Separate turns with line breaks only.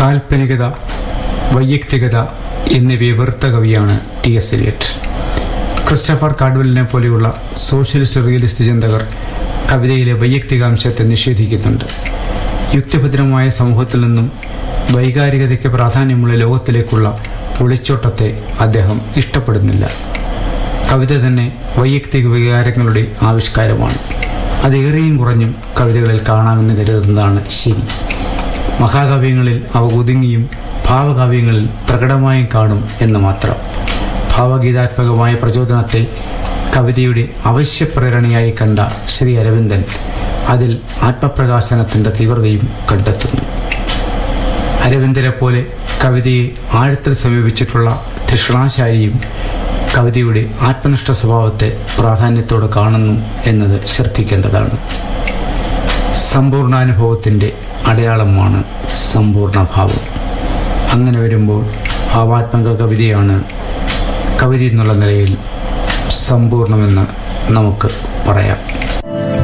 കാൽപ്പനികത വൈയക്തികത എന്നിവയെ വെറുത്ത കവിയാണ് ടി എസ് എലിയറ്റ് ക്രിസ്റ്റഫർ കാഡ്വലിനെ പോലെയുള്ള സോഷ്യലിസ്റ്റ് റിയലിസ്റ്റ് ചിന്തകർ കവിതയിലെ വൈയക്തികാംശത്തെ നിഷേധിക്കുന്നുണ്ട് യുക്തിഭദ്രമായ സമൂഹത്തിൽ നിന്നും വൈകാരികതയ്ക്ക് പ്രാധാന്യമുള്ള ലോകത്തിലേക്കുള്ള ഒളിച്ചോട്ടത്തെ അദ്ദേഹം ഇഷ്ടപ്പെടുന്നില്ല കവിത തന്നെ വൈയക്തിക വികാരങ്ങളുടെ ആവിഷ്കാരമാണ് അത് ഏറെയും കുറഞ്ഞും കവിതകളിൽ കാണാമെന്ന് കരുതുന്നതാണ് ശരി മഹാകാവ്യങ്ങളിൽ അവ ഒതുങ്ങിയും ഭാവകാവ്യങ്ങളിൽ പ്രകടമായും കാണും എന്ന് മാത്രം ഭാവഗീതാത്മകമായ പ്രചോദനത്തെ കവിതയുടെ അവശ്യപ്രേരണയായി കണ്ട ശ്രീ അരവിന്ദൻ അതിൽ ആത്മപ്രകാശനത്തിൻ്റെ തീവ്രതയും കണ്ടെത്തുന്നു അരവിന്ദനെ പോലെ കവിതയെ ആഴത്തിൽ സമീപിച്ചിട്ടുള്ള തൃഷ്ണാശാലിയും കവിതയുടെ ആത്മനിഷ്ഠ സ്വഭാവത്തെ പ്രാധാന്യത്തോടെ കാണുന്നു എന്നത് ശ്രദ്ധിക്കേണ്ടതാണ് സമ്പൂർണ്ണാനുഭവത്തിൻ്റെ അടയാളമാണ് സമ്പൂർണ്ണഭാവം അങ്ങനെ വരുമ്പോൾ ഭാവാത്മക കവിതയാണ് കവിത എന്നുള്ള നിലയിൽ സമ്പൂർണ്ണമെന്ന് നമുക്ക് പറയാം